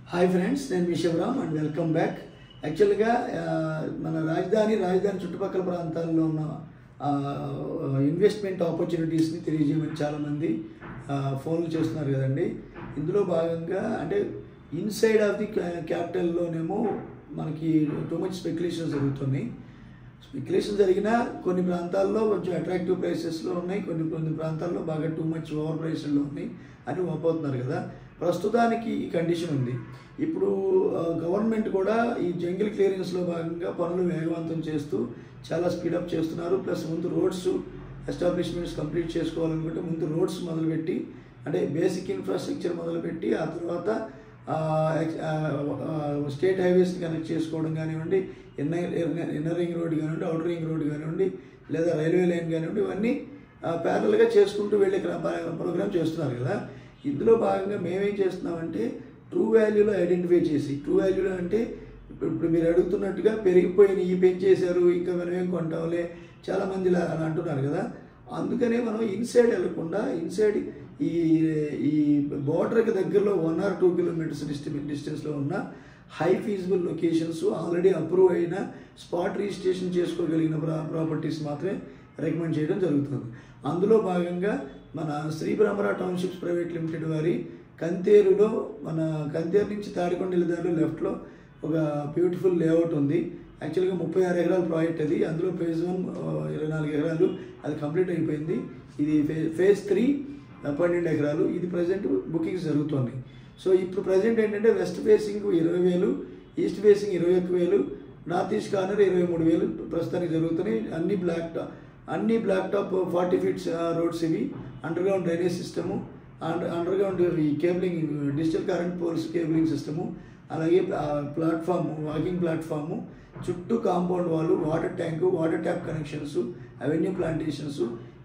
hi friends నేను విషవరామ్ and welcome back యాక్చువల్గా ఆ, మన రాజధాని రాజధాని చుట్టుపక్కల ప్రాంతాల్లో ఉన్న ఆ, ఇన్వెస్ట్మెంట్ ఆపర్చునిటీస్ని తెలియజేయమని చాలామంది ఆ, ఫోన్లు చేస్తున్నారు కదండి ఇందులో భాగంగా అంటే ఇన్సైడ్ ఆఫ్ ది క్యాపిటల్లోనేమో మనకి టూ మచ్ స్పెక్యులేషన్ జరుగుతున్నాయి స్పెక్యులేషన్ జరిగినా కొన్ని ప్రాంతాల్లో కొంచెం అట్రాక్టివ్ ప్రైసెస్లో ఉన్నాయి కొన్ని కొన్ని ప్రాంతాల్లో బాగా టూ మచ్ ఓవర్ ప్రైస్లో ఉన్నాయి అని ఒప్పుతున్నారు కదా ప్రస్తుతానికి ఈ కండిషన్ ఉంది ఇప్పుడు గవర్నమెంట్ కూడా ఈ జంగిల్ క్లియరెన్స్లో భాగంగా పనులు వేగవంతం చేస్తూ చాలా స్పీడప్ చేస్తున్నారు ప్లస్ ముందు రోడ్స్ ఎస్టాబ్లిష్మెంట్స్ కంప్లీట్ చేసుకోవాలనుకుంటే ముందు రోడ్స్ మొదలుపెట్టి అంటే బేసిక్ ఇన్ఫ్రాస్ట్రక్చర్ మొదలుపెట్టి ఆ తర్వాత ఆ, ఎక్స్- ఆ, ఆ, స్టేట్ హైవేస్ని కనెక్ట్ చేసుకోవడం కానివ్వండి ఇన్నర్ ఇన్నర్ రింగ్ రోడ్ కానివ్వండి అవుటర్ రింగ్ రోడ్ కానివ్వండి లేదా రైల్వే లైన్ కానివ్వండి ఇవన్నీ ప్యారల్గా చేసుకుంటూ వెళ్ళే ప్రోగ్రామ్ చేస్తున్నారు కదా ఇందులో భాగంగా మేమేం చేస్తున్నామంటే ట్రూ వాల్యూలో ఐడెంటిఫై చేసి ట్రూ వాల్యూలో అంటే ఇప్పుడు ఇప్పుడు మీరు అడుగుతున్నట్టుగా పెరిగిపోయిన ఈ పెంచేశారు ఇంకా మనం ఏం కొంటాంలే చాలామంది ఇలా అలా అంటున్నారు కదా అందుకనే మనం ఇన్సైడ్ వెళ్ళకుండా ఇన్సైడ్ ఈ ఈ బార్డర్కి దగ్గరలో one or two kilometres distance డిస్టెన్స్లో ఉన్న high feasible locations already approve అయిన స్పాట్ రిజిస్ట్రేషన్ చేసుకోగలిగిన ప్రా ప్రాపర్టీస్ మాత్రమే రికమెండ్ చేయడం జరుగుతుంది అందులో భాగంగా మన Sri Brahmara townships private limited వారి కంతేరులో మన కంతేరు నుంచి తాడికొండ దారిలో లెఫ్ట్లో ఒక బ్యూటిఫుల్ లేఅవుట్ ఉంది యాక్చువల్గా ముప్పై ఆరు ఎకరాల ప్రాజెక్ట్ అది అందులో ఫేజ్ వన్ ఇరవై నాలుగు ఎకరాలు అది కంప్లీట్ అయిపోయింది ఇది ఫే ఫేజ్ త్రీ పన్నెండు ఎకరాలు ఇది ప్రజెంట్ బుకింగ్స్ జరుగుతున్నాయి సో ఇప్పుడు ప్రజెంట్ ఏంటంటే వెస్ట్ ఫేసింగ్ ఇరవై వేలు ఈస్ట్ ఫేసింగ్ ఇరవై ఒక్క వేలు నార్త్ ఈస్ట్ కార్నర్ ఇరవై మూడు వేలు ప్రస్తుతానికి జరుగుతున్నాయి అన్ని బ్లాక్ టాప్ అన్ని black top forty feets roads ఇవి under ground drainage system under under ground ఈ cabling digital current poles cabling system అలాగే ప్లాట్ఫామ్ వాకింగ్ ప్లాట్ఫాము చుట్టూ కాంపౌండ్ వాళ్ళు water tank water tap connections avenue plantations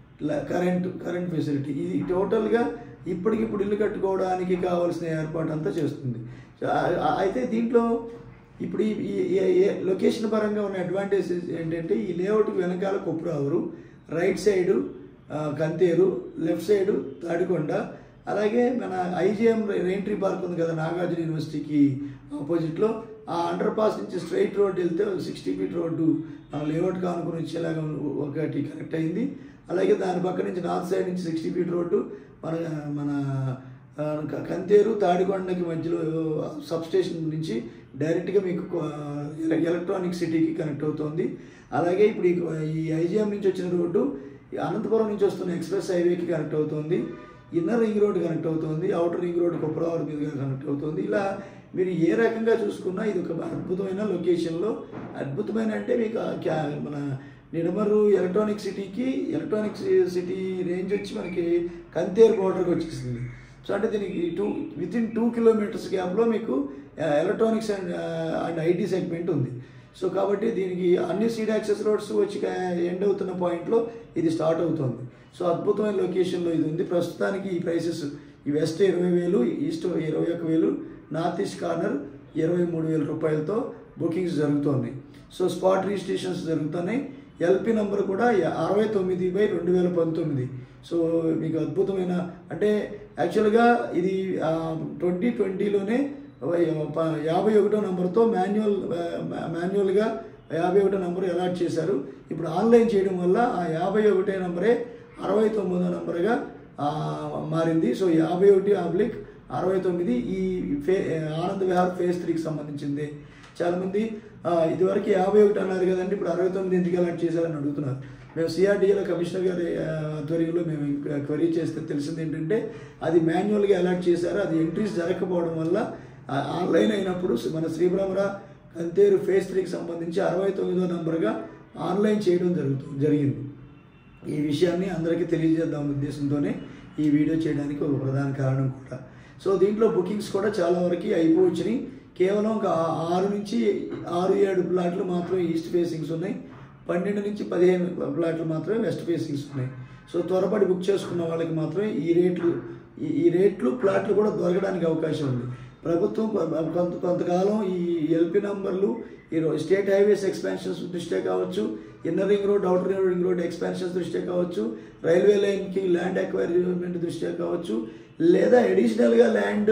current current facility ఇది టోటల్గా ఇప్పటికిప్పుడు ఇల్లు కట్టుకోవడానికి కావాల్సిన ఏర్పాటు అంతా చేస్తుంది సో, ఆ- ఆ- అయితే దీంట్లో ఇప్పుడు ఈ ఈ- ఈ- ఈ లొకేషన్ పరంగా ఉన్న అడ్వాంటేజెస్ ఏంటంటే ఈ లేఅవుట్ వెనకాల కొప్పురావరు రైట్ సైడు ఆ, కంతేరు లెఫ్ట్ సైడు తాడికొండ అలాగే మన ఐజిఎం రెయింట్రీ పార్క్ ఉంది కదా నాగార్జున యూనివర్సిటీకి ఆపోజిట్లో ఆ అండర్ పాస్ నుంచి స్ట్రైట్ రోడ్ వెళ్తే సిక్స్టీ ఫీట్ రోడ్డు మన లేఅవుట్ కానుకొని వచ్చేలాగా ఒకటి కనెక్ట్ అయింది అలాగే దాని పక్క నుంచి నార్త్ సైడ్ నుంచి సిక్స్టీ ఫీట్ రోడ్డు మన మన ఆ, క- కంతేరు తాడికొండకి మధ్యలో సబ్ స్టేషన్ నుంచి డైరెక్ట్గా మీకు కొ- ఎల- ఎలక్ట్రానిక్ సిటీకి కనెక్ట్ అవుతుంది అలాగే ఇప్పుడు ఈ- ఈ ఐజిఎం నుంచి వచ్చిన రోడ్డు ఈ అనంతపురం నుంచి వస్తున్న ఎక్స్ప్రెస్ హైవేకి కనెక్ట్ అవుతుంది ఇన్నర్ రింగ్ రోడ్ కనెక్ట్ అవుతుంది అవుటర్ రింగ్ రోడ్ కుప్రవర్ మీదుగా కనెక్ట్ అవుతుంది ఇలా మీరు ఏ రకంగా చూసుకున్నా ఇది ఒక అద్భుతమైన లొకేషన్లో అద్భుతమైన అంటే మీకు ఆ క్యా- మన నిడమరు ఎలక్ట్రానిక్ సిటీకి ఎలక్ట్రానిక్ సి- సిటీ రేంజ్ వచ్చి మనకి కంతేరు బోర్డర్కి వచ్చేసింది సో అంటే దీనికి two with in two kilometres గ్యాప్లో మీకు electronics and and IT segment ఉంది సో కాబట్టి దీనికి అన్ని సీడ్ యాక్సెస్ రోడ్స్ వచ్చి ఎండ్ అవుతున్న పాయింట్లో ఇది స్టార్ట్ అవుతుంది సో అద్భుతమైన లొకేషన్లో ఇది ఉంది ప్రస్తుతానికి ఈ ప్రైసెస్ ఈ వెస్ట్ ఇరవై వేలు ఈస్ట్ ఇరవై ఒక వేలు నార్త్ ఈస్ట్ కార్నర్ ఇరవై మూడు వేల రూపాయలతో బుకింగ్స్ జరుగుతున్నాయి సో స్పాట్ రిజిస్ట్రేషన్స్ జరుగుతున్నాయి ఎల్పి నంబర్ కూడా యా- అరవై తొమ్మిది బై రెండు వేల పంతొమ్మిది సో మీకు అద్భుతమైన అంటే యాక్చువల్గా ఇది ట్వంటీ ట్వంటీలోనే యాభై ఒకటో నంబర్తో మాన్యువల్ మాన్యువల్గా యాభై ఒకటో నంబర్ అలాట్ చేశారు ఇప్పుడు ఆన్లైన్ చేయడం వల్ల ఆ యాభై ఒకటే నంబరే అరవై తొమ్మిదో నంబర్గా ఆ, మారింది సో యాభై ఒకటి ఆబ్లిక్ అరవై తొమ్మిది ఈ ఫే ఆనంద్ విహార్ ఫేజ్ త్రీకి సంబంధించింది చాలామంది ఆ, ఇదివరకు యాభై ఒకటి అన్నారు కదండి ఇప్పుడు అరవై తొమ్మిది ఎందుకు అలాట్ చేశారని అడుగుతున్నారు మేము సిఆర్డీఏలో కమిషనర్ గారి ఆ, ఆధ్వర్యంలో మేము క్వరీ చేస్తే తెలిసింది ఏంటంటే అది మాన్యువల్గా అలాట్ చేశారు అది ఎంట్రీస్ జరగకపోవడం వల్ల ఆ, ఆన్లైన్ అయినప్పుడు మన శ్రీబ్రహ్మరా కంతేరు ఫేజ్ త్రీకి సంబంధించి అరవై తొమ్మిదో నంబర్గా ఆన్లైన్ చేయడం జరుగుతుంది జరిగింది ఈ విషయాన్ని అందరికీ తెలియజేద్దాం ఉద్దేశంతోనే ఈ వీడియో చేయడానికి ఒక ప్రధాన కారణం కూడా సో దీంట్లో బుకింగ్స్ కూడా చాలా వరకు అయిపోవచ్చినాయి కేవలం ఒక ఆ- ఆరు నుంచి ఆరు ఏడు ప్లాట్లు మాత్రమే ఈస్ట్ ఫేసింగ్స్ ఉన్నాయి పన్నెండు నుంచి పదిహేను ప్లాట్లు మాత్రమే వెస్ట్ ఫేసింగ్స్ ఉన్నాయి సో త్వరపడి బుక్ చేసుకున్న వాళ్ళకి మాత్రమే ఈ రేట్లు ఈ- ఈ రేట్లు ప్లాట్లు కూడా దొరకడానికి అవకాశం ఉంది ప్రభుత్వం కొ- కొంత కొంతకాలం ఈ ఎల్పి నంబర్లు ఈ రో- స్టేట్ హైవేస్ ఎక్స్పాన్షన్స్ దృష్ట్యా కావచ్చు inner ring road outer ring road expansions దృష్ట్యా కావచ్చు రైల్వే లైన్కి ల్యాండ్ అక్వైర్మెంట్ దృష్ట్యా కావచ్చు లేదా అడిషనల్గా ల్యాండ్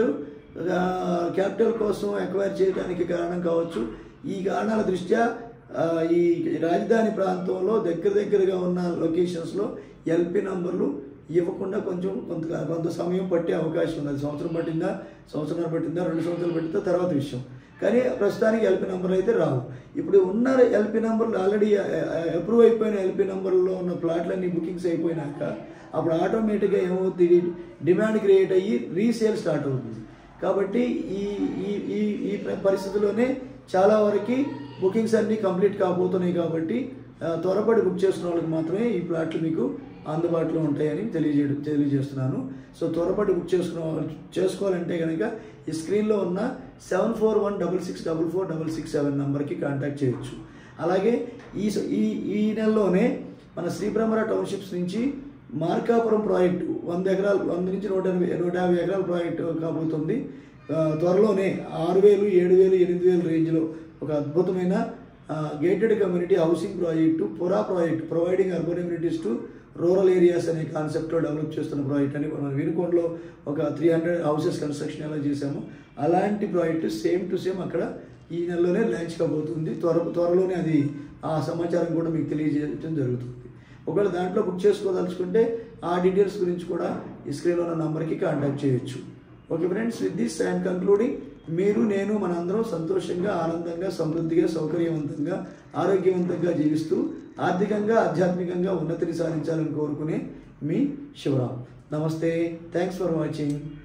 క్యాపిటల్ కోసం ఎక్వైర్ చేయడానికి కారణం కావచ్చు ఈ కారణాల దృష్ట్యా ఆ, ఈ రాజధాని ప్రాంతంలో దగ్గర దగ్గరగా ఉన్న లొకేషన్స్లో ఎల్పి నంబర్లు ఇవ్వకుండా కొంచెం కొంత కొంత సమయం పట్టే అవకాశం ఉంది అది సంవత్సరం పట్టిందా సంవత్సరం పట్టిందా రెండు సంవత్సరాలు పట్టిందా తర్వాత విషయం కానీ ప్రస్తుతానికి ఎల్పి నెంబర్లు అయితే రావు ఇప్పుడు ఉన్న ఎల్పి నెంబర్లు ఆల్రెడీ అప్రూవ్ అయిపోయిన ఎల్పి నెంబర్లో ఉన్న ప్లాట్లన్నీ బుకింగ్స్ అయిపోయినాక అప్పుడు ఆటోమేటిక్గా ఏమవుతుంది డిమాండ్ క్రియేట్ అయ్యి రీసేల్ స్టార్ట్ అవుతుంది కాబట్టి ఈ ఈ ఈ ఈ పరిస్థితిలోనే చాలా వరకు బుకింగ్స్ అన్నీ కంప్లీట్ కాబోతున్నాయి కాబట్టి ఆ, త్వరపడి బుక్ చేసుకున్న వాళ్ళకి మాత్రమే ఈ ప్లాట్లు మీకు అందుబాటులో ఉంటాయని తెలియజేయడం తెలియజేస్తున్నాను సో త్వరపడి బుక్ చేసుకున్న వాళ్ళు చేసుకోవాలంటే కనుక ఈ స్క్రీన్లో ఉన్న seven four one double six double four double six seven నెంబర్కి కాంటాక్ట్ చేయొచ్చు అలాగే ఈ స- ఈ ఈ నెలలోనే మన శ్రీబ్రహ్మర టౌన్షిప్స్ నుంచి మార్కాపురం ప్రాజెక్టు వంద ఎకరాలు వంద నుంచి నూట ఎనభై నూట యాభై ఎకరాల ప్రాజెక్టు కాబోతుంది ఆ, త్వరలోనే ఆరు వేలు ఏడు వేలు ఎనిమిది వేలు రేంజ్లో ఒక అద్భుతమైన gated community housing project PURA project providing urban communities to rural areas అనే కాన్సెప్ట్లో డెవలప్ చేస్తున్న ప్రాజెక్ట్ అని మనం వినుకొండలో ఒక త్రీ హండ్రెడ్ హౌసెస్ కన్స్ట్రక్షన్ ఎలా చేశామో అలాంటి ప్రాజెక్టు సేమ్ టు సేమ్ అక్కడ ఈ నెలలోనే లాంచ్ కాబోతుంది త్వర త్వరలోనే అది ఆ సమాచారం కూడా మీకు తెలియజేయడం జరుగుతుంది ఒకవేళ దాంట్లో బుక్ చేసుకోదలుచుకుంటే ఆ డీటెయిల్స్ గురించి కూడా ఈ స్క్రీన్లో ఉన్న నంబర్కి కాంటాక్ట్ చేయొచ్చు okay friends with this I'm concluding మీరు నేను మనందరం సంతోషంగా ఆనందంగా సమృద్ధిగా సౌకర్యవంతంగా ఆరోగ్యవంతంగా జీవిస్తూ ఆర్థికంగా ఆధ్యాత్మికంగా ఉన్నతిని సాధించాలని కోరుకునే మీ శివరాం నమస్తే థ్యాంక్స్ ఫర్ వాచింగ్